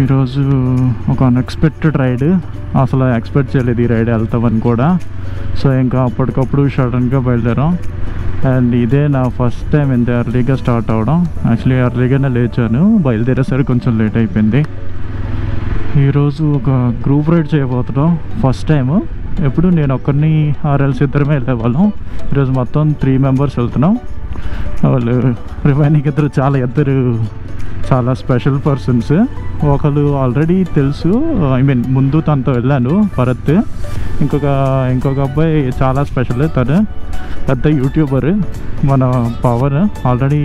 ఈరోజు ఒక unexpected ride అసలు ఎక్స్పెక్ట్ చేయలేదు ఈ రైడ్ వెళ్తామని కూడా సో ఇంకా అప్పటికప్పుడు సడన్గా బయలుదేరాం అండ్ ఇదే నా ఫస్ట్ టైం ఇంత ఎర్లీగా స్టార్ట్ అవడం యాక్చువల్లీ ఎర్లీగానే లేచాను బయలుదేరేసరికి కొంచెం లేట్ అయిపోయింది ఈరోజు ఒక గ్రూప్ రైడ్ చేయబోతున్నాం ఫస్ట్ టైం ఎప్పుడు నేను ఒక్కరిని ఆర్ఎల్స్ ఇద్దరమే వెళ్ళేవాళ్ళం ఈరోజు మొత్తం త్రీ మెంబర్స్ వెళ్తున్నాం వాళ్ళు రిమైనింగ్ ఇద్దరు చాలా ఇద్దరు చాలా స్పెషల్ పర్సన్స్ ఒకరు ఆల్రెడీ తెలుసు ఐ మీన్ ముందు తనతో వెళ్ళాను భరత్ ఇంకొక ఇంకొక అబ్బాయి చాలా స్పెషల్ తను పెద్ద యూట్యూబర్ మన పవన్ ఆల్రెడీ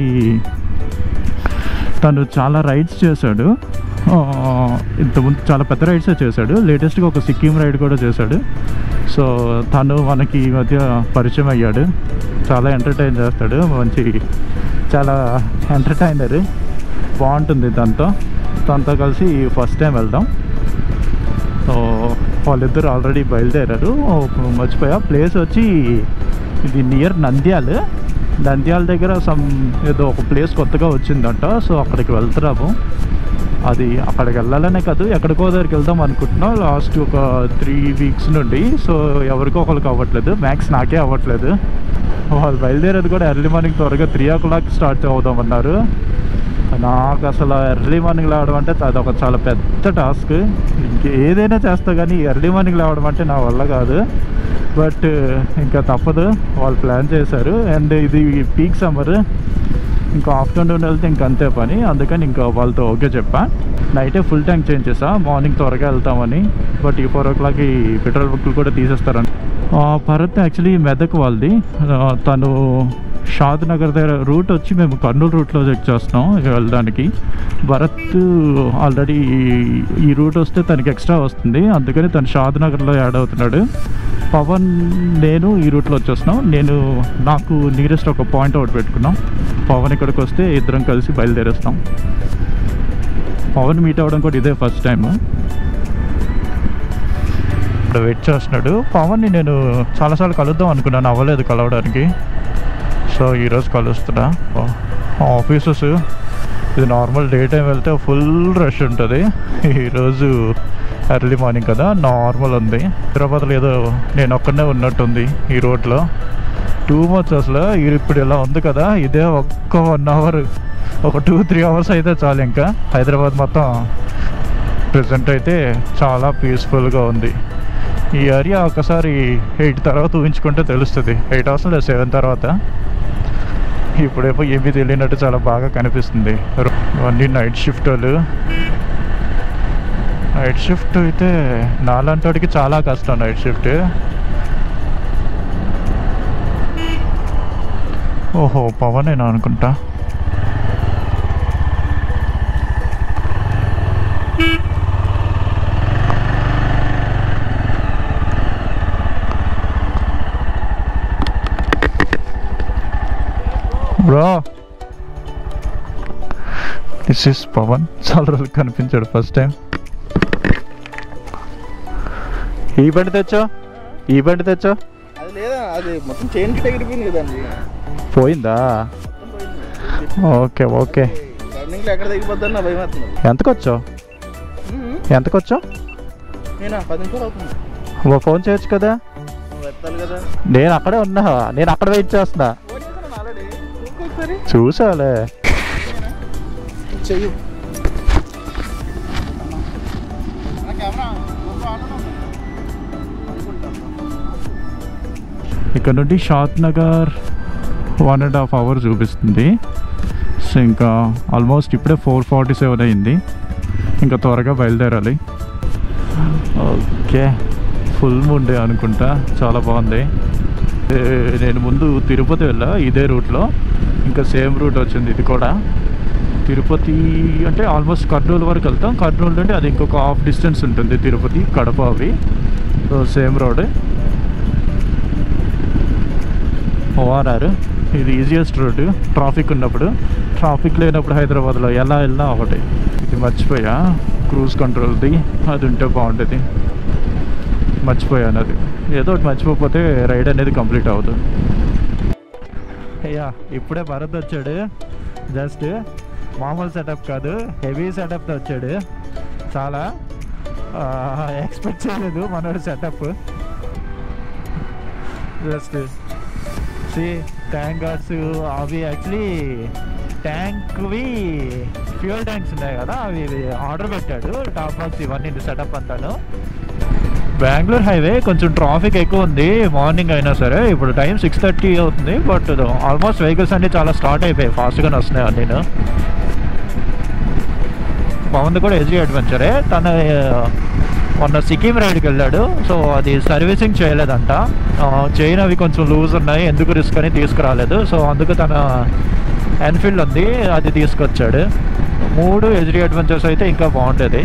తను చాలా రైడ్స్ చేశాడు ఆ, ఇంతకుముందు చాలా పెద్ద రైడ్సే చేశాడు లేటెస్ట్గా ఒక సిక్కిం రైడ్ కూడా చేశాడు సో తను మనకి ఈ మధ్య పరిచయం అయ్యాడు చాలా ఎంటర్టైన్ చేస్తాడు మంచి చాలా ఎంటర్టైనర్ బాగుంటుంది తనతో తనతో కలిసి ఫస్ట్ టైం వెళ్దాం సో వాళ్ళిద్దరు ఆల్రెడీ బయలుదేరారు ఓ, మర్చిపోయా ప్లేస్ వచ్చి ఇది నియర్ నంద్యాల నంద్యాల దగ్గర సమ్ ఏదో ఒక ప్లేస్ కొత్తగా వచ్చిందంట సో అక్కడికి వెళ్తున్నాము అది అక్కడికి వెళ్ళాలనే కాదు ఎక్కడికో దగ్గరికి వెళ్దాం అనుకుంటున్నాం లాస్ట్ ఒక త్రీ వీక్స్ నుండి సో ఎవరికో ఒకరికి అవ్వట్లేదు మ్యాక్స్ నాకే అవ్వట్లేదు వాళ్ళు బయలుదేరేది కూడా ఎర్లీ మార్నింగ్ త్వరగా త్రీ ఓ క్లాక్ స్టార్ట్ అవుదామన్నారు నాకు అసలు ఎర్లీ మార్నింగ్ లేవడం అంటే అది ఒక చాలా పెద్ద టాస్క్ ఇంక ఏదైనా చేస్తా కానీ ఎర్లీ మార్నింగ్ లేవడం అంటే నా వల్ల కాదు బట్ ఇంకా తప్పదు వాళ్ళు ప్లాన్ చేశారు అండ్ ఇది పీక్ సమ్మర్ ఇంకా ఆఫ్టర్నూన్ వెళ్తే ఇంక అంతే పని అందుకని ఇంకా వాళ్ళతో ఓకే చెప్పా నైటే ఫుల్ ట్యాంక్ చేంజ్ చేసా మార్నింగ్ త్వరగా వెళ్తామని బట్ ఈ ఫోర్ ఓ క్లాక్ ఈ పెట్రోల్ బుక్లు కూడా తీసేస్తారని ఆ, భరత్ యాక్చువల్లీ మెదక్ వాళ్ళది ఆ, తను షాద్ నగర్ దగ్గర రూట్ వచ్చి మేము కర్నూలు రూట్లో చెక్ చేస్తున్నాం ఇక వెళ్ళడానికి భరత్ ఆల్రెడీ ఈ రూట్ వస్తే తనకి ఎక్స్ట్రా వస్తుంది అందుకని తను షాద్ నగర్లో యాడ్ అవుతున్నాడు పవన్ నేను ఈ రూట్లో వచ్చేస్తున్నాం నేను నాకు నియరెస్ట్ ఒక పాయింట్ అవుట్ పెట్టుకున్నాం పవన్ ఇక్కడికి వస్తే ఇద్దరం కలిసి బయలుదేరేస్తాం పవన్ మీట్ అవ్వడం కూడా ఇదే ఫస్ట్ టైం ఇప్పుడు వెయిట్ చేస్తున్నాడు పవన్ని నేను చాలాసార్లు కలుద్దాం అనుకున్నాను అవ్వలేదు కలవడానికి సో ఈరోజు కలుస్తున్నా ఆఫీసెస్ ఇది నార్మల్ డే టైం వెళ్తే ఫుల్ రష్ ఉంటుంది ఈరోజు ఎర్లీ మార్నింగ్ కదా నార్మల్ ఉంది హైదరాబాద్లో ఏదో నేను ఒక్కనే ఉన్నట్టుంది ఈ రోడ్లో టూ మచ్ అసలు ఈ- ఇప్పుడు ఇలా ఉంది కదా ఇదే ఒక్క వన్ అవర్ ఒక టూ త్రీ అవర్స్ అయితే చాలు ఇంకా హైదరాబాద్ మొత్తం ప్రజెంట్ అయితే చాలా పీస్ఫుల్గా ఉంది ఈ ఏరియా ఒకసారి ఎయిట్ తర్వాత ఊహించుకుంటే తెలుస్తుంది ఎయిట్ అవర్స్ లేదు సెవెన్ తర్వాత ఇప్పుడేమో ఏమీ తెలియనట్టు చాలా బాగా కనిపిస్తుంది ఇవన్నీ నైట్ షిఫ్ట్ వాళ్ళు నైట్ షిఫ్ట్ అయితే నాలాంటివాడికి చాలా కష్టం నైట్ షిఫ్ట్ ఓహో పవనేనా అనుకుంటా బ్రో దిస్ ఇస్ పవన్ చాలా రోజులు కనిపించాడు ఫస్ట్ టైం ఈ బండి తెచ్చా ఈ బండి తెచ్చా అది లేదా అది మొత్తం చైన్ కి ఎగిరిపోయింది కదండి పోయిందా మొత్తం పోయింది ఓకే ఓకే రన్నింగ్ లో ఎక్కడ తగ్గిపోద్దని నా భయం వేస్తుంది ఎంతకు వచ్చావు ఎంతకు వచ్చావు నేనా పది నిమిషాలు అవుతుంది ఓ ఫోన్ చేయొచ్చు కదా నువ్వు ఎత్తాలి కదా నేను అక్కడే ఉన్నా నేను అక్కడ వెయిట్ చేస్తున్నా ఫోన్ చేశాను ఆల్రెడీ ఒకసారి చూసాలే చెయ్యి కెమెరా ఆన్ ఇక్కడ నుండి Shadnagar one and half hour చూపిస్తుంది సో ఇంకా ఆల్మోస్ట్ ఇప్పుడే ఫోర్ ఫార్టీ సెవెన్ అయింది ఇంకా త్వరగా బయలుదేరాలి ఓకే ఫుల్ ముండే అనుకుంటా చాలా బాగుంది ఏ, నేను ముందు తిరుపతి వెళ్ళా ఇదే రూట్లో ఇంకా సేమ్ రూట్ వచ్చింది ఇది కూడా తిరుపతి అంటే ఆల్మోస్ట్ కర్నూలు వరకు వెళ్తాం కర్నూలు నుండి అది ఇంకొక హాఫ్ డిస్టెన్స్ ఉంటుంది తిరుపతి కడప అవి సో సేమ్ రోడ్ ఓఆర్ఆర్ ఇది ఈజియెస్ట్ రోడ్డు ట్రాఫిక్ ఉన్నప్పుడు ట్రాఫిక్ లేనప్పుడు హైదరాబాద్లో ఎలా వెళ్ళినా ఒకటి ఇది మర్చిపోయా క్రూజ్ కంట్రోల్ది అది ఉంటే బాగుంటుంది మర్చిపోయాను అది ఏదో ఒకటి మర్చిపోతే రైడ్ అనేది కంప్లీట్ అవ్వదు అయ్యా ఇప్పుడే భరత్ వచ్చాడు జస్ట్ మామూలు సెటప్ కాదు హెవీ సెటప్తో వచ్చాడు చాలా ఎక్స్పెక్ట్ చేయలేదు మనోడు setup just see tank guards అవి యాక్చువల్లీ ట్యాంక్వి ఫ్యూయల్ ట్యాంక్స్ ఉన్నాయి కదా అవి ఆర్డర్ పెట్టాడు టాప్ బాక్స్ ఇవన్నీ సెటప్ అంతాను బెంగళూరు హైవే కొంచెం ట్రాఫిక్ ఎక్కువ ఉంది మార్నింగ్ అయినా సరే ఇప్పుడు టైం సిక్స్ థర్టీ అవుతుంది బట్ ఆల్మోస్ట్ వెహికల్స్ అన్ని చాలా స్టార్ట్ అయిపోయాయి ఫాస్ట్గానే వస్తున్నాయి అన్నీ పవన్ కూడా ఎస్జీ అడ్వెంచరే తన ఆ, మొన్న సిక్కిం రైడ్కి వెళ్ళాడు సో అది సర్వీసింగ్ చేయలేదంట చైన్ అవి కొంచెం లూజ్ ఉన్నాయి ఎందుకు రిస్క్ అని తీసుకురాలేదు సో అందుకు తన ఎన్ఫీల్డ్ ఉంది అది తీసుకొచ్చాడు మూడు ఎస్జీ అడ్వెంచర్స్ అయితే ఇంకా బాగుంటుంది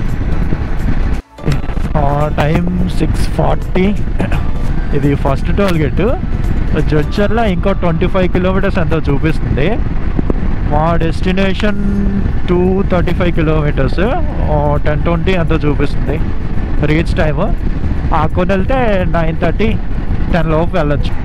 టైం సిక్స్ ఫార్టీ ఇది ఫస్ట్ టోల్ గేట్ జడ్చర్లో ఇంకో ట్వంటీ ఫైవ్ కిలోమీటర్స్ ఎంతో చూపిస్తుంది మా destination two thirty five kilometres ten twenty ఎంతో చూపిస్తుంది రీచ్ టైమ్ ఆకొని వెళ్తే నైన్ థర్టీ టెన్ లోపు వెళ్ళొచ్చు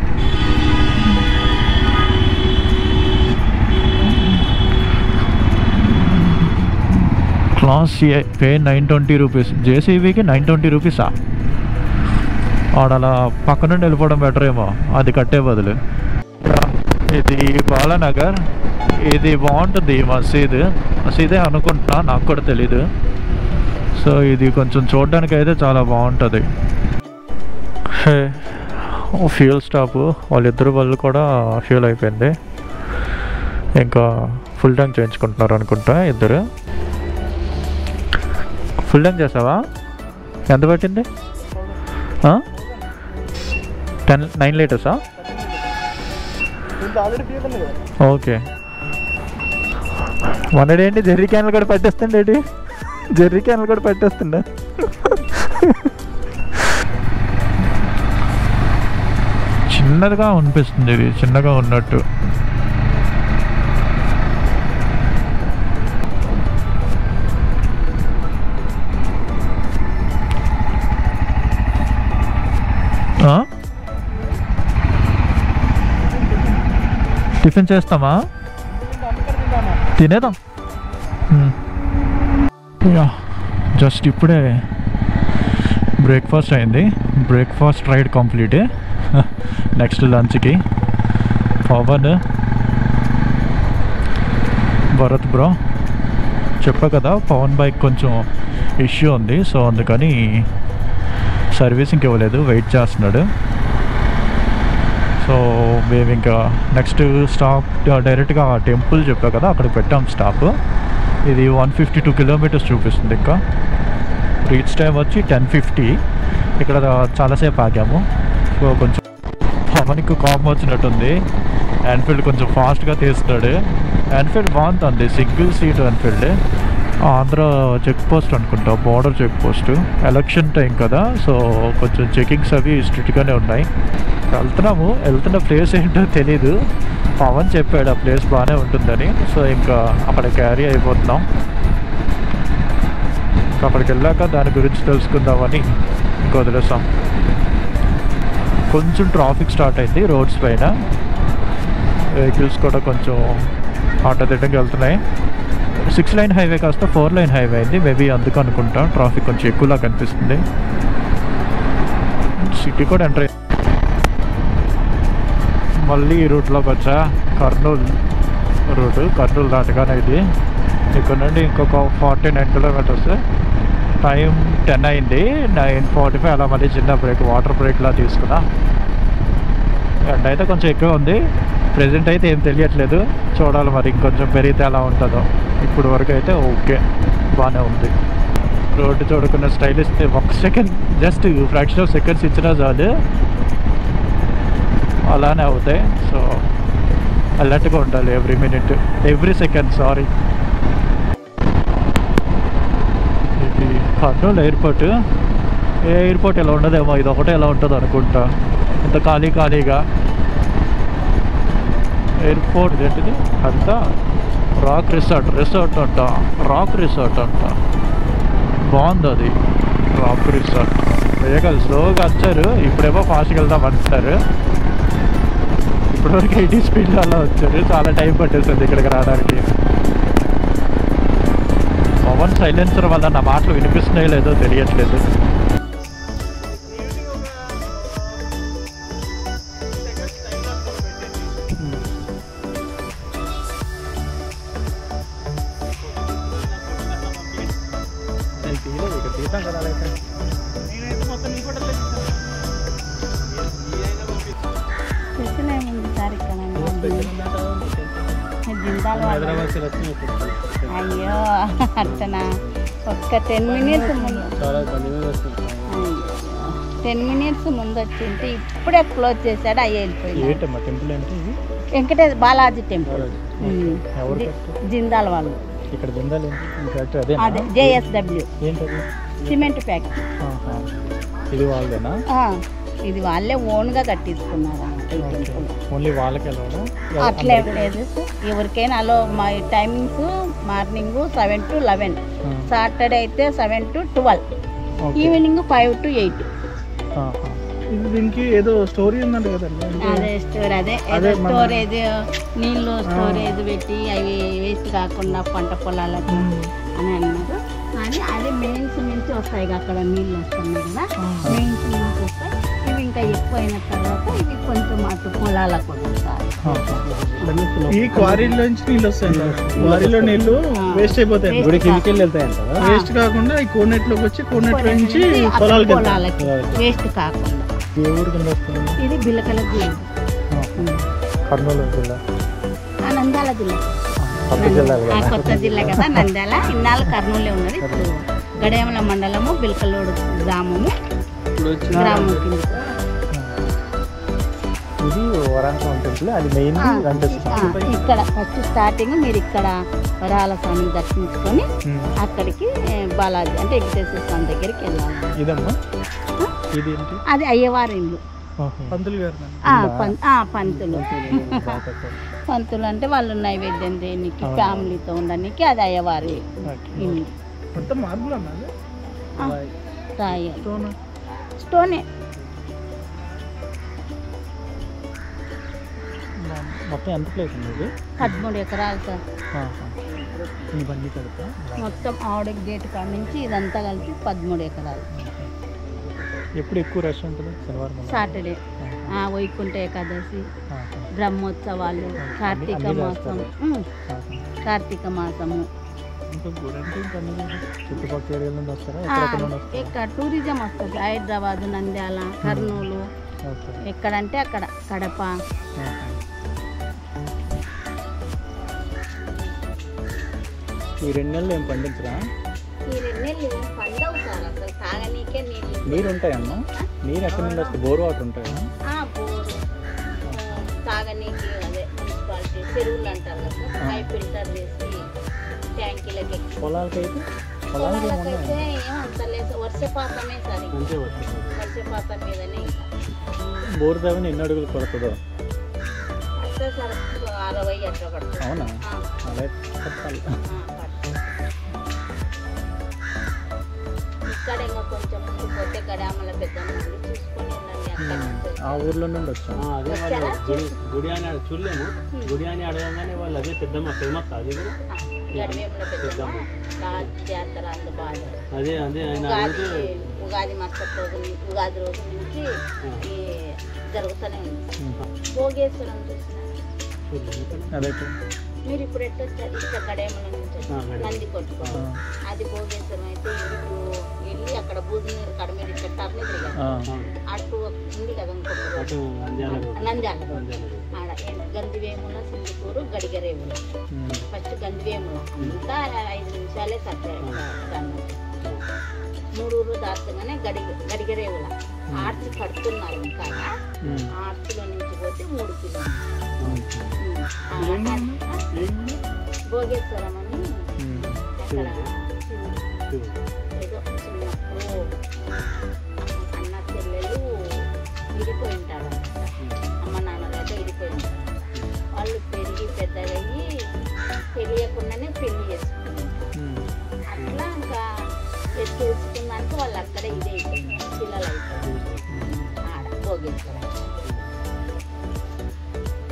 class A pay nine twenty rupees జేసీబీకి నైన్ ట్వంటీ రూపీసా ఆడ అలా పక్క నుండి వెళ్ళిపోవడం బెటర్ ఏమో అది కట్టే బదులు ఇది బాలానగర్ ఇది బాగుంటుంది ఈ మసీద్ మసీదే అనుకుంటున్నా నాకు కూడా తెలీదు సో ఇది కొంచెం చూడడానికి అయితే చాలా బాగుంటుంది ఫ్యూల్ స్టాప్ వాళ్ళిద్దరు వాళ్ళు కూడా ఫ్యూల్ అయిపోయింది ఇంకా ఫుల్ ట్యాంక్ చేయించుకుంటున్నారు అనుకుంటా ఇద్దరు ఫుల్ ట్యాంక్ చేసావా ఎంత పట్టింది టెన్ నైన్ లీటర్సా దీంట్లో ఆల్రెడీ ఫ్యూల్ ఉంది కదా ఓకే మనడేంటి జెర్రీ క్యాన్లు కూడా పట్టేస్తుండే ఏంటి? జెర్రీ క్యాన్లు కూడా పట్టేస్తుండే చిన్నదిగా అనిపిస్తుంది ఇది చిన్నగా ఉన్నట్టు ఆ? టిఫిన్ చేస్తామా తినేద్దాం యా జస్ట్ ఇప్పుడే బ్రేక్ఫాస్ట్ అయింది బ్రేక్ఫాస్ట్ రైడ్ కంప్లీట్ నెక్స్ట్ లంచ్కి పవన్ భరత్ బ్రో చెప్పా కదా పవన్ బైక్ కొంచెం ఇష్యూ ఉంది సో అందుకని సర్వీసింగ్కి ఇవ్వలేదు వెయిట్ చేస్తున్నాడు సో మేము ఇంకా నెక్స్ట్ స్టాప్ డైరెక్ట్గా టెంపుల్ చెప్పా కదా అక్కడ పెట్టాం స్టాప్ ఇది వన్ ఫిఫ్టీ టూ కిలోమీటర్స్ చూపిస్తుంది ఇంకా రీచ్ టైం వచ్చి టెన్ ఫిఫ్టీ ఇక్కడ చాలాసేపు ఆగాము సో కొంచెం పవన్కి కోపం వచ్చినట్టుంది ఎన్ఫీల్డ్ కొంచెం ఫాస్ట్గా తీస్తాడు ఎన్ఫీల్డ్ బాగుంటుంది single seat Enfield Andhra check post అనుకుంటా border check post election time కదా సో కొంచెం చెకింగ్స్ అవి స్ట్రిక్ట్గానే ఉన్నాయి వెళ్తున్నాము వెళ్తున్న ప్లేస్ ఏంటో తెలీదు పవన్ చెప్పాడు ఆ ప్లేస్ బాగానే ఉంటుందని సో ఇంకా అక్కడ క్యారీ అయిపోతున్నాం ఇంకా అక్కడికి వెళ్ళాక దాని గురించి తెలుసుకుందామని ఇంకా వదిలేసాం కొంచెం ట్రాఫిక్ స్టార్ట్ అయింది రోడ్స్ పైన వెహికల్స్ కూడా కొంచెం ఆటోదిడ్డంగా వెళ్తున్నాయి సిక్స్ లైన్ హైవే కాస్త ఫోర్ లైన్ హైవే అయింది మేబీ అందుకు అనుకుంటా ట్రాఫిక్ కొంచెం ఎక్కువలా కనిపిస్తుంది సిటీ కూడా ఎంటర్ అయింది మళ్ళీ ఈ రూట్లోకి వచ్చా కర్నూలు రూట్ కర్నూలు దాటగానే ఇది ఇక్కడ నుండి ఇంకొక forty nine kilometres time ten అయింది నైన్ ఫార్టీ ఫైవ్ అలా మళ్ళీ చిన్న బ్రేక్ వాటర్ బ్రేక్లా తీసుకున్నా ఎండ అయితే కొంచెం ఎక్కువ ఉంది ప్రెజెంట్ అయితే ఏం తెలియట్లేదు చూడాలి మరి ఇంకొంచెం పెరిగితే ఎలా ఉంటుందో ఇప్పుడు వరకు అయితే ఓకే బాగానే ఉంది రోడ్డు చూడకున్న స్టైల్ ఇస్తే ఒక second just fraction of seconds ఇచ్చినా చాలు అలానే అవుతాయి సో అలర్ట్గా ఉండాలి every minute every second sorry ఇది కర్నూలు ఎయిర్పోర్ట్ ఏ ఎయిర్పోర్ట్ ఎలా ఉండదేమో ఇది ఒకటే ఎలా ఉంటుంది అనుకుంటా ఇంత ఖాళీ ఖాళీగా ఎయిర్పోర్ట్ ఏంటిది అంతా రాక్ రిసార్ట్ రిసార్ట్ అంట రాక్ రిసార్ట్ అంట బాగుంది అది రాక్ రిసార్ట్ వెహికల్ స్లోగా వచ్చారు ఇప్పుడేమో ఫాస్ట్గా వెళ్దాం అంటారు ఇప్పటివరకు ఎయిటీ స్పీడ్లో అలా వచ్చారు చాలా టైం పట్టేస్తుంది ఇక్కడికి రావడానికి పవన్ సైలెన్సర్ వల్ల నా మాటలు వినిపిస్తున్నాయో లేదో తెలియట్లేదు నేనైతే మొత్తం నీ ఫోటోలే స్పెషల్ ఏముంది సార్ ఇక్కడ జిందాల్ వాళ్ళు హైదరాబాద్ సెలెక్షన్ అయ్యో అట్టనా ఒక్క టెన్ మినిట్స్ ముందు చాలా బండి మీద వస్తుంది టెన్ మినిట్స్ ముందు వచ్చింటే ఇప్పుడే క్లోజ్ చేశాడు అయ్యి వెళ్ళిపోయింది ఏంటమ్మా టెంపుల్ ఏంటి ఇది వెంకటేష్ బాలాజీ టెంపుల్ ఉమ్. ఎవరు జి- కట్టారు? జిందాల్ వాళ్ళు ఇక్కడ దిందాలు ఏంటి కరెక్ట్ అదే అదే జేఎస్డబ్ల్యూ ఏంటది సిమెంట్ ఫ్యాక్టరీ ఆహా. ఇది వాళ్ళదేనా ఆ, ఇది వాళ్ళే ఓన్గా కట్టించుకున్నారు అన్నమాట ఈ టెంపుల్ ఓన్లీ వాళ్ళకి వెళ్ళవడం అట్లే లేదు ఎవరికైనా అలో మా timings morning seven to eleven Saturday అయితే seven to twelve evening five to eight ఇది దీనికి ఏదో స్టోరీ ఉందంట కదండి అదే స్టోర్ అదే ఏదో అదే మన- స్టోరేజ్ నీళ్ళు స్టోరేజ్ పెట్టి అవి వేస్ట్ కాకుండా పంట పొలాలకు అని అన్నారు కానీ అది మెయిన్స్ నుంచి వస్తాయి కదా, అక్కడ నీళ్ళు వస్తున్నాయి కదా మెయిన్స్ నుంచి వస్తాయి ఇవి ఇంకా ఎక్కువ అయిన తర్వాత ఇవి కొంచెం అటు పొలాలకు వస్తాయి ఈ క్వారీలోంచి నీళ్ళు వస్తాయి క్వారీలో నీళ్ళు వేస్ట్ అయిపోతాయి Waste గుడి కిందికి కిందికి వెళ్తాయంట వేస్ట్ కాకుండా ఈ కోనేట్లోకి వచ్చి కోనేట్లో నుంచి అటు పొలాలకి పొలాలకి వేస్ట్ కాకుండా ఏ ఊరు కింద వస్తుంది ఇది బిల్లకల గుడి కర్నూలు జిల్లా ఆ నంద్యాల జిల్లా కొత్త జిల్లా ఆ కొత్త జిల్లా కదా నంద్యాల ఇన్నాళ్ళు కర్నూలే ఉన్నది ఇప్పుడు గడేమల మండలము బిల్కలోడు గ్రామము గ్రామం కింద ఇది వరాహం టెంపుల్ అది మెయిన్ ఆ, వెంకటేశ్వర ఆ, స్వామి. ఇక్కడ ఫస్ట్ స్టార్టింగ్ మీరు ఇక్కడ వరాల స్వామిని దర్శించుకొని ఉమ్. అక్కడికి ఏ, బాలాజీ అంటే వెంకటేశ్వర స్వామి దగ్గరికి వెళ్ళాలి ఇదమ్మా ఇది ఏంటి అది అయ్యవారి ఇల్లు ఓహో. పంతులు గారు ఆ, పం- ఆ, పంతులు బాగా చెప్పారు. పంతులు అంటే వాళ్ళు నైవేద్యం దేనికి అవును. ఫ్యామిలీతో ఉండడానికి అది అయ్యవారి ఓకే. ఇల్లు మొత్తం మార్పులు అన్నది ఆ, రాయి స్టోన్ స్టోనే మొత్తం ఎంత ప్లేస్ ఉంది ఇది పదమూడు ఎకరాలు సార్ ఆహా. ఇవన్నీ కడతా మొత్తం ఆవిడ గేట్ కాడ నుంచి ఇదంతా కలిపి పదమూడు ఎకరాలు ఎప్పుడు ఎక్కువ రష్ ఉంటుంది శనివారం మంగళవారం? సాటర్డే ఆ, వైకుంఠ ఏకాదశి ఆహా. బ్రహ్మోత్సవాలు కార్తీక అన్ని మాసం చేస్తారు. ఉమ్, ఆహా. కార్తీక మాసము ఇంకా గుడి అంటే ఇంకా అన్ని చుట్టుపక్కల ఏరియాల నుండి వస్తారా ఆ, ఎక్కడెక్కడ నుండి వస్తారా ఇక్కడ టూరిజం వస్తుంది హైదరాబాద్ నంద్యాల కర్నూలు ఓకే ఎక్కడంటే అక్కడ కడప ఆహా. ఈ రెండు నెలలు ఏం పండించరా ఈ రెండు నెలలు పండవు సార్ అసలు తాగనీకే నీళ్ళు నీరు ఉంటాయమ్మా నీరు ఎక్కడి నుండి వస్తాయి బోర్ వాటర్ ఉంటాయా ఆ, బోరు ఆ, తాగనీకి అదే మున్సిపాలిటీ చెరువులు అంటారు కదా అవి ఫిల్టర్ చేసి ట్యాంకీలకి ఎక్కి పొలాలకి అయితే పొలాలకి ఏమి పొలాలకైతే ఉన్నాయి ఏమంత లేదు వర్షపాతమే సరే వర్షపాతం మీదనే ఇంకా బోర్ తవ్విన ఎన్ని అడుగులు కొడుతుందో అట్లా సార్ అరవై అట్లా పడుతుంది అవునా ఆ, అలా చెప్పాలి ఆ, పడుతుంది. ఇక్కడ ఇంకా కొంచెం ముందు పోతే గడామల పెద్దమ్మ గుడి చూసుకొని వెళ్ళండి అక్కడ ఆ ఊర్లో నుండి వచ్చాం అదే వాళ్ళు వచ్చారా? గుడి గుడి అని అడ- చూడలేము గుడి అని అడగగానే వాళ్ళు అదే పెద్దమ్మ ఫేమస్ అది కూడా గడివేముల పెద్దమ్మ రాజు జాతర అందు బాగా అదే అదే ఆయన ఉగాది అడిగితే ఉగాది మరుసటి రోజు నుంచి- ఉగాది రోజు నుంచి ఈ జరుగుతూనే ఉంది భోగేశ్వరం చూసిన చూడలేము ఇక్కడ. అదే మీరు ఇప్పుడు ఎట్లా వచ్చారు ఇక్కడ గడేమల నుంచి వచ్చారు. ఆ, గడేమ. నంది కొట్టుకో అది భోగేశ్వరం అయితే ఇప్పుడు వెళ్ళి అక్కడ బూజు నీరు కడ మీద ఇట్లా టర్ని తిరిగారు అటు ఉంది కదా ఇంకొక రోడ్డు. అటు అంద్యాల రోడ్. నంద్యాల అంద్యాల రోడ్. ఆడ గందివేముల సింగపూరు గడిగరేముల ఫస్ట్ గందివేముల అంతా ఐదు నిమిషాలే సత్యాయి మూడూరు దాటగానే గడి గడిగరేవుల ఆర్చ్ కడుతున్నారు ఇంకా ఆర్చ్లో నుంచి పోతే మూడు కిలోమీటర్లు భోగేశ్వరం అని అక్కడ చూడు. ఏదో చిన్నప్పుడు అన్న చెల్లెలు విడిపోయి ఉంటారు అమ్మ నాన్నలు అయితే విడిపోయి ఉంటారు వాళ్ళు పెరిగి పెద్దగయ్యి తెలియకుండానే పెళ్లి చేసుకున్నారు అట్లా ఇంకా పెళ్లి చేసుకున్నాక వాళ్ళు అక్కడే ఇదే అయిపోయింది పిల్లలు అయిపోయింది ఆడ భోగేశ్వరం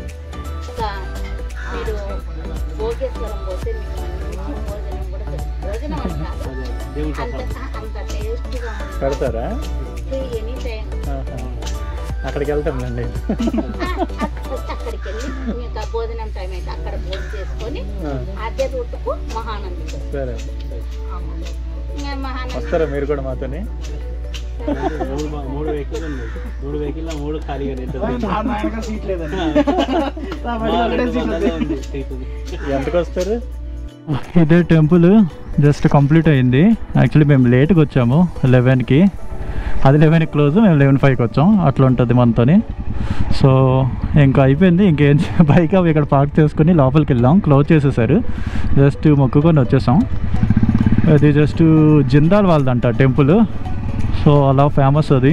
ఇంకా మీరు భోగేశ్వరం పోతే మీకు మంచి భోజనం కూడా దొరుకుతుంది భోజనం అని కాదు అదే దేవుడి అంత ప్రసాదం అంత టేస్ట్గా ఉంటుంది పెడతారా ఎనీ టైం ఆహా. అక్కడికి వెళ్తాంలేండి అక్కడికి వెళ్ళి ఇంకా భోజనం టైం అయితే అక్కడ భోజనం చేసుకొని అదే రూట్కు మహానంది సరే ఇంకా మహానంది వస్తారా మీరు కూడా మాతోని మూడు బా- మూడు వెహికల్ ఉన్నాయి మూడు వెహికల్ మూడు ఖాళీగా నాయనగా సీట్ లేదండి నా బండి ఒకటే సీట్ ఉంది. ఉంది సీట్ ఉంది ఎంతకు వస్తారు ఇదే టెంపుల్ జస్ట్ కంప్లీట్ అయింది యాక్చువల్లీ మేము లేట్గా వచ్చాము లెవెన్కి అది లెవెన్కి క్లోజ్ మేము లెవెన్ ఫైవ్కి వచ్చాం అట్లా ఉంటుంది మనతోని సో ఇంకా అయిపోయింది ఇంకేం బైక్ అవి ఇక్కడ పార్క్ చేసుకుని లోపలికి వెళ్ళాం క్లోజ్ చేసేసారు జస్ట్ మొక్కుకొని వచ్చేసాం అది జస్ట్ జిందాల్ వాళ్ళదంట టెంపుల్ సో అలా ఫేమస్ అది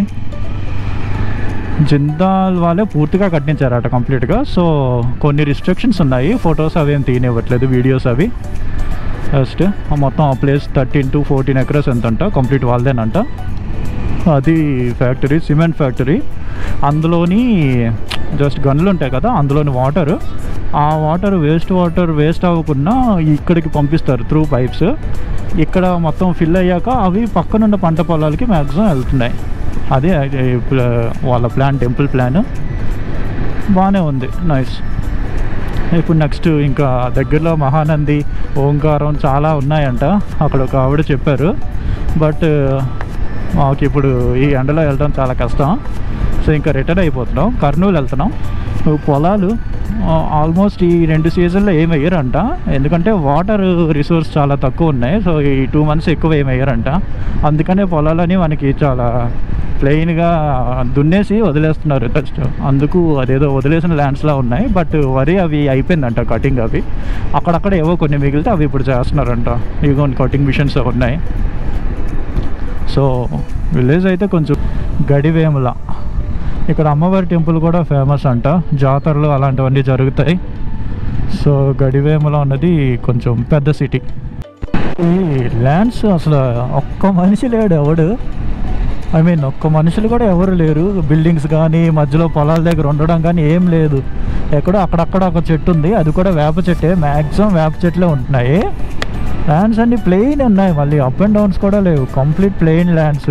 జిందాల్ వాళ్ళే పూర్తిగా కట్టించారట కంప్లీట్గా సో కొన్ని రిస్ట్రిక్షన్స్ ఉన్నాయి ఫొటోస్ అవి ఏం తీయనివ్వట్లేదు వీడియోస్ అవి జస్ట్ మొత్తం ఆ place thirteen to fourteen acres ఎంత అంట కంప్లీట్ వాళ్ళదేనంట అది ఫ్యాక్టరీ సిమెంట్ ఫ్యాక్టరీ అందులోని జస్ట్ గన్లు ఉంటాయి కదా అందులోని వాటర్ ఆ వాటర్ వేస్ట్ వాటర్ వేస్ట్ అవ్వకుండా ఇక్కడికి పంపిస్తారు త్రూ పైప్స్ ఇక్కడ మొత్తం ఫిల్ అయ్యాక అవి పక్కనున్న పంట పొలాలకి మ్యాక్సిమం వెళ్తున్నాయి అదే అది ప్ల- వాళ్ళ ప్లాన్ టెంపుల్ ప్లాన్ బాగానే ఉంది నైస్ ఇప్పుడు నెక్స్ట్ ఇంకా దగ్గరలో మహానంది ఓంకారం చాలా ఉన్నాయంట అక్కడ ఒక ఆవిడ చెప్పారు బట్ మాకు ఇప్పుడు ఈ ఎండలో వెళ్ళడం చాలా కష్టం సో ఇంకా రిటర్న్ అయిపోతున్నాం కర్నూలు వెళ్తున్నాం పొలాలు ఆల్మోస్ట్ ఈ రెండు సీజన్లో ఏం వేయరంట ఎందుకంటే వాటర్ రిసోర్స్ చాలా తక్కువ ఉన్నాయి సో ఈ టూ మంత్స్ ఎక్కువ ఏం వేయరంట అందుకనే పొలాలని మనకి చాలా ప్లెయిన్గా దున్నేసి వదిలేస్తున్నారు జస్ట్ అందుకు అదేదో వదిలేసిన ల్యాండ్స్లా ఉన్నాయి బట్ వరి అవి అయిపోయిందంట కటింగ్ అవి అక్కడక్కడ ఏవో కొన్ని మిగిలితే అవి ఇప్పుడు చేస్తున్నారంట ఇవి కొన్ని కటింగ్ మిషన్స్ ఉన్నాయి సో విలేజ్ అయితే కొంచెం గడివేముల ఇక్కడ అమ్మవారి టెంపుల్ కూడా ఫేమస్ అంట జాతరలు అలాంటివన్నీ జరుగుతాయి సో గడివేముల అన్నది కొంచెం పెద్ద సిటీ ఈ ల్యాండ్స్ అసలు ఒక్క మనిషి లేడు ఎవడు ఐ మీన్ ఒక్క మనుషులు కూడా ఎవరు లేరు బిల్డింగ్స్ కానీ మధ్యలో పొలాల దగ్గర ఉండడం కానీ ఏం లేదు ఎక్కడో అక్కడక్కడ ఒక చెట్టు ఉంది అది కూడా వేప చెట్టే మ్యాక్సిమం వేప చెట్లే ఉంటున్నాయి ల్యాండ్స్ అన్ని ప్లెయిన్ ఉన్నాయి మళ్ళీ అప్ అండ్ డౌన్స్ కూడా లేవు కంప్లీట్ ప్లెయిన్ ల్యాండ్స్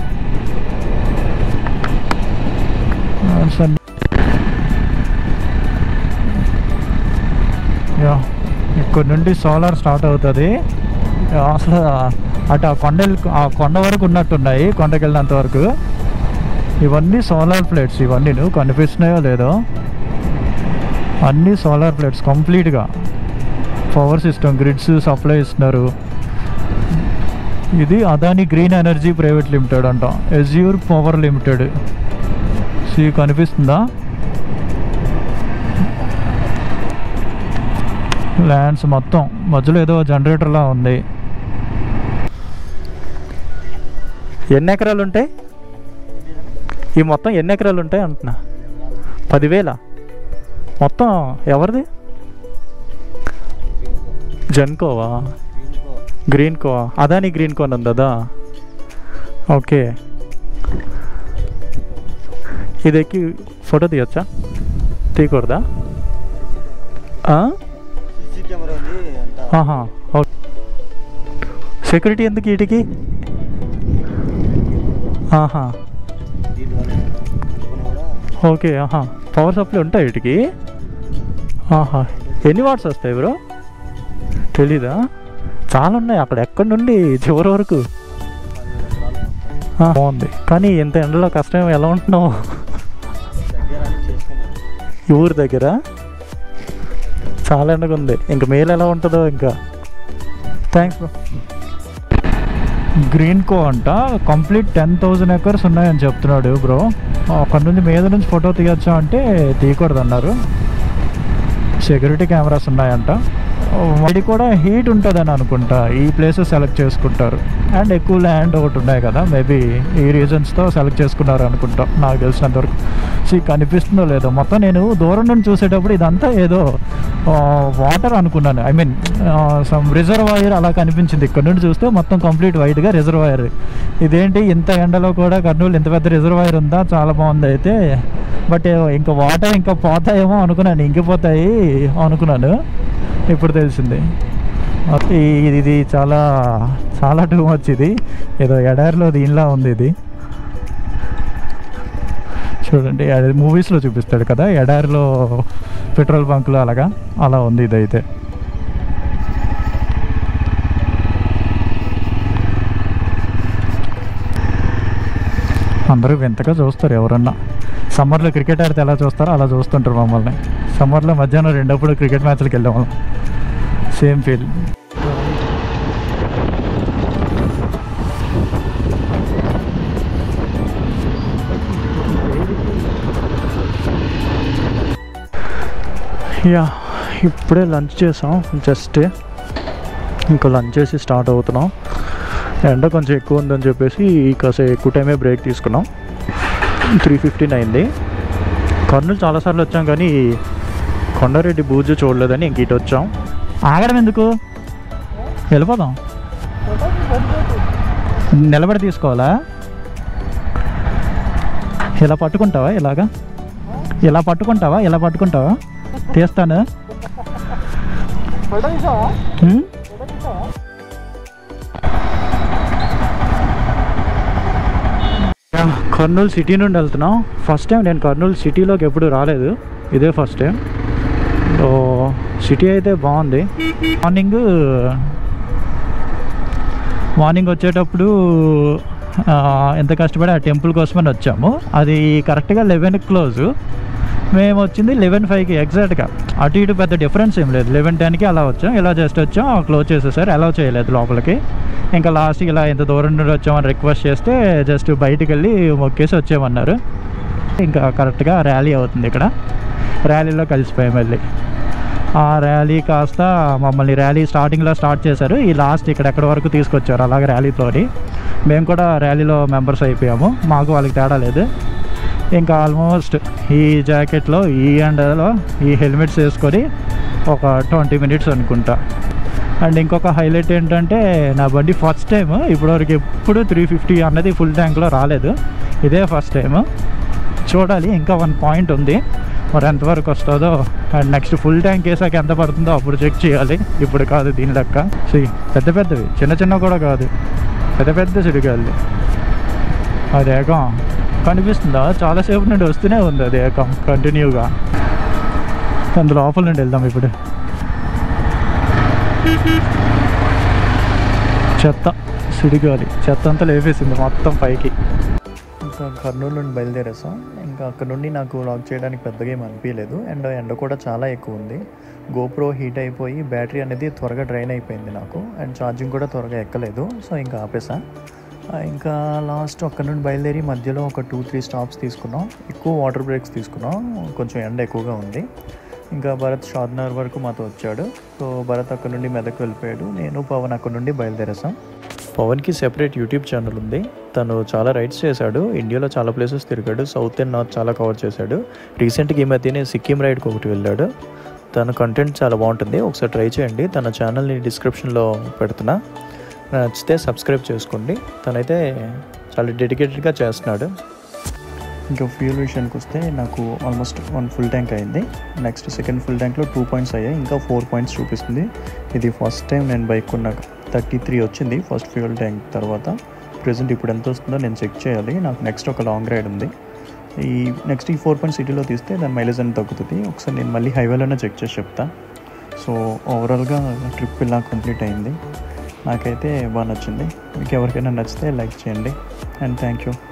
ల్యాండ్స్ అన్ని యా ఇక్కడ నుండి సోలార్ స్టార్ట్ అవుతుంది యా, అసలు అటు ఆ కొండలు ఆ కొండ వరకు ఉన్నట్టున్నాయి కొండకి వెళ్ళినంత వరకు ఇవన్నీ సోలార్ ప్లేట్స్ ఇవన్నీ నువ్వు కనిపిస్తున్నాయో లేదో అన్నీ సోలార్ ప్లేట్స్ కంప్లీట్గా పవర్ సిస్టమ్ గ్రిడ్స్ సప్లై ఇస్తున్నారు ఇది Adani green energy private limited అంట ఎజ్యూర్ పవర్ లిమిటెడ్ సి కనిపిస్తుందా ల్యాండ్స్ మొత్తం మధ్యలో ఏదో జనరేటర్లా ఉంది ఎన్ని ఎకరాలు ఉంటాయి ఈ మొత్తం ఎన్ని ఎకరాలు ఉంటాయి అంటున్నా పదివేల మొత్తం ఎవరిది జెన్కోవా గ్రీన్ కోవా అదాని గ్రీన్ కోన్ ఉందా ఓకే ఇది ఎక్కి ఫోటో తీయొచ్చా తీయకూడదా ఆ? సీసీ కెమెరా ఉంది అంతా ఆహా ఓకే సెక్యూరిటీ ఎందుకు వీటికి ఆహా దీని వల్ల ఏమైనా అనుకున్నా కూడా ఓకే ఆహా పవర్ సప్లై ఉంటాయి వీటికి ఆహా ఎన్ని వాట్స్ వస్తాయి బ్రో తెలీదా చాలా ఉన్నాయి అక్కడ ఎక్కడి నుండి చివరి వరకు పదివేల ఎకరాలు మొత్తం ఆ, బాగుంది కానీ ఇంత ఎండలో కష్టం ఎలా ఉంటున్నావు దగ్గర అని చేసుకున్నాను ఈ ఊరి దగ్గర చాలా ఎండగా ఉంది ఇంకా మేలు ఎలా ఉంటుందో ఇంకా థ్యాంక్స్ బ్రో గ్రీన్ కో అంట కంప్లీట్ టెన్ థౌజండ్ ఎకర్స్ ఉన్నాయని చెప్తున్నాడు బ్రో అక్కడ నుంచి మీద నుంచి ఫోటో తీయొచ్చా అంటే తీయకూడదు అన్నారు సెక్యూరిటీ కెమెరాస్ ఉన్నాయంట వాడి కూడా హీట్ ఉంటుందని అనుకుంటా ఈ ప్లేసెస్ సెలెక్ట్ చేసుకుంటారు అండ్ ఎక్కువ ల్యాండ్ ఒకటి ఉన్నాయి కదా మేబీ ఈ రీజన్స్తో సెలెక్ట్ చేసుకున్నారు అనుకుంటా నాకు తెలిసినంత వరకు సో కనిపిస్తుందో లేదో మొత్తం నేను దూరం నుండి చూసేటప్పుడు ఇదంతా ఏదో వాటర్ అనుకున్నాను ఐ మీన్ సమ్ రిజర్వాయర్ అలా కనిపించింది ఇక్కడ నుండి చూస్తే మొత్తం కంప్లీట్ వైట్గా రిజర్వాయర్ ఇదేంటి ఇంత ఎండలో కూడా కర్నూలు ఇంత పెద్ద రిజర్వాయర్ ఉందా చాలా బాగుంది అయితే బట్ ఇంకా వాటర్ ఇంకా పోతాయేమో అనుకున్నాను ఇంకిపోతాయి అనుకున్నాను ఇప్పుడు తెలిసింది ఈ- ఇది చాలా చాలా టూ మచ్ ఇది ఏదో ఎడారిలో దీనిలా ఉంది ఇది చూడండి అది మూవీస్లో చూపిస్తాడు కదా ఎడారిలో పెట్రోల్ బంకులు అలాగా అలా ఉంది ఇదైతే అందరూ వింతగా చూస్తారు ఎవరన్నా సమ్మర్లో క్రికెట్ ఆడితే ఎలా చూస్తారో అలా చూస్తుంటారు మమ్మల్ని సమ్మర్లో మధ్యాహ్నం రెండప్పుడు క్రికెట్ మ్యాచ్లకు వెళ్ళాం వాళ్ళం సేమ్ ఫీల్ యా ఇప్పుడే లంచ్ చేసాం జస్ట్ ఇంకా లంచ్ చేసి స్టార్ట్ అవుతున్నాం ఎండ కొంచెం ఎక్కువ ఉందని చెప్పేసి కాసేపు ఎక్కువ టైమే బ్రేక్ తీసుకున్నాం త్రీ ఫిఫ్టీన్ అయింది కర్నూలు చాలాసార్లు వచ్చాం కానీ కొండారెడ్డి బూజు చూడలేదని ఇంక ఇటు వచ్చాం ఆగడం ఎందుకు వెళ్ళిపోదాం నిలబడి తీసుకోవాలా ఇలా పట్టుకుంటావా ఇలాగా ఇలా పట్టుకుంటావా ఇలా పట్టుకుంటావా తీస్తాను హ్మ్? యా, కర్నూలు సిటీ నుండి వెళ్తున్నాం ఫస్ట్ టైం నేను కర్నూలు సిటీలోకి ఎప్పుడు రాలేదు ఇదే ఫస్ట్ టైం సో సిటీ అయితే బాగుంది మార్నింగ్ మార్నింగ్ వచ్చేటప్పుడు ఆ, ఎంత కష్టపడి ఆ టెంపుల్ కోసమని వచ్చాము అది కరెక్ట్గా లెవెన్కి క్లోజ్ మేము వచ్చింది లెవెన్ ఫైవ్కి ఎగ్జాక్ట్గా అటు ఇటు పెద్ద డిఫరెన్స్ ఏం లేదు లెవెన్ టెన్కి అలా వచ్చాం ఇలా జస్ట్ వచ్చాం క్లోజ్ చేసేసారు అలౌ చేయలేదు లోపలికి ఇంకా లాస్ట్కి ఇలా ఎంత దూరం నుండి వచ్చామని రిక్వెస్ట్ చేస్తే జస్ట్ బయటికి వెళ్ళి మొక్కేసి వచ్చామన్నారు ఇంకా కరెక్ట్గా ర్యాలీ అవుతుంది ఇక్కడ ర్యాలీలో కలిసిపోయాం వెళ్ళి ఆ ర్యాలీ కాస్త మమ్మల్ని ర్యాలీ స్టార్టింగ్లో స్టార్ట్ చేశారు ఈ లాస్ట్ ఇక్కడ ఎక్కడ వరకు తీసుకొచ్చారు అలాగే ర్యాలీతోని మేము కూడా ర్యాలీలో మెంబర్స్ అయిపోయాము మాకు వాళ్ళకి తేడా లేదు ఇంకా ఆల్మోస్ట్ ఈ జాకెట్లో ఈ ఎండలో ఈ హెల్మెట్స్ వేసుకొని ఒక ట్వంటీ మినిట్స్ అనుకుంటా అండ్ ఇంకొక హైలైట్ ఏంటంటే నా బండి ఫస్ట్ టైం ఇప్పటివరకు ఎప్పుడు త్రీ ఫిఫ్టీ అన్నది ఫుల్ ట్యాంక్లో రాలేదు ఇదే ఫస్ట్ టైం చూడాలి ఇంకా వన్ పాయింట్ ఉంది మరి ఎంతవరకు వస్తుందో అండ్ నెక్స్ట్ ఫుల్ ట్యాంక్ వేసాక ఎంత పడుతుందో అప్పుడు చెక్ చేయాలి ఇప్పుడు కాదు దీని లెక్క See, పెద్ద పెద్దవి చిన్న చిన్న కూడా కాదు పెద్ద పెద్ద సిడిగాలి అది ఏకం కనిపిస్తుందా చాలాసేపు నుండి వస్తూనే ఉంది అది ఏకం కంటిన్యూగా అందులో లోపల నుండి వెళ్దాం ఇప్పుడు చెత్త సిడిగాలి చెత్త అంతా లేపేసింది మొత్తం పైకి ఇంకా కర్నూలు నుండి బయలుదేరేసాం ఇంకా అక్కడ నుండి నాకు లాక్ చేయడానికి పెద్దగా ఏం అనిపించలేదు అండ్ ఎండ కూడా చాలా ఎక్కువ ఉంది గోప్రో హీట్ అయిపోయి బ్యాటరీ అనేది త్వరగా డ్రైన్ అయిపోయింది నాకు అండ్ ఛార్జింగ్ కూడా త్వరగా ఎక్కలేదు సో ఇంకా ఆపేసా ఆ, ఇంకా లాస్ట్ అక్కడ నుండి బయలుదేరి మధ్యలో ఒక టూ త్రీ స్టాప్స్ తీసుకున్నాం ఎక్కువ వాటర్ బ్రేక్స్ తీసుకున్నాం కొంచెం ఎండ ఎక్కువగా ఉంది ఇంకా భరత్ షాద్నగర్ వరకు మాతో వచ్చాడు సో భరత్ అక్కడ నుండి మెదక్ వెళ్ళిపోయాడు నేను పవన్ అక్కడ నుండి బయలుదేరేసాం పవన్కి సెపరేట్ యూట్యూబ్ ఛానల్ ఉంది తను చాలా రైడ్స్ చేశాడు ఇండియాలో చాలా ప్లేసెస్ తిరిగాడు సౌత్ అండ్ నార్త్ చాలా కవర్ చేశాడు రీసెంట్గా ఈ మధ్యనే సిక్కిం రైడ్కి ఒకటి వెళ్ళాడు తన కంటెంట్ చాలా బాగుంటుంది ఒకసారి ట్రై చేయండి తన ఛానల్ని డిస్క్రిప్షన్లో పెడుతున్నా నచ్చితే సబ్స్క్రైబ్ చేసుకోండి తనైతే చాలా డెడికేటెడ్గా చేస్తున్నాడు ఇంకా ఫ్యూల్ విషయానికి వస్తే నాకు ఆల్మోస్ట్ వన్ ఫుల్ ట్యాంక్ అయింది నెక్స్ట్ సెకండ్ ఫుల్ ట్యాంక్లో టూ పాయింట్స్ అయ్యాయి ఇంకా ఫోర్ పాయింట్స్ చూపిస్తుంది ఇది ఫస్ట్ టైం నేను బైక్ కొన్నాక థర్టీ త్రీ వచ్చింది ఫస్ట్ ఫ్యూల్ ట్యాంక్ తర్వాత ప్రజెంట్ ఇప్పుడు ఎంత వస్తుందో నేను చెక్ చేయాలి నాకు నెక్స్ట్ ఒక లాంగ్ రైడ్ ఉంది ఈ నెక్స్ట్ ఈ ఫోర్ పాయింట్ సిటీలో తీస్తే దాని మైలేజ్ అనేది తగ్గుతుంది ఒకసారి నేను మళ్ళీ హైవేలోనే చెక్ చేసి చెప్తా సో ఓవరాల్గా ట్రిప్ ఇలా కంప్లీట్ అయింది నాకైతే బాగా నచ్చింది మీకు ఎవరికైనా నచ్చితే లైక్ చేయండి అండ్ థ్యాంక్ యూ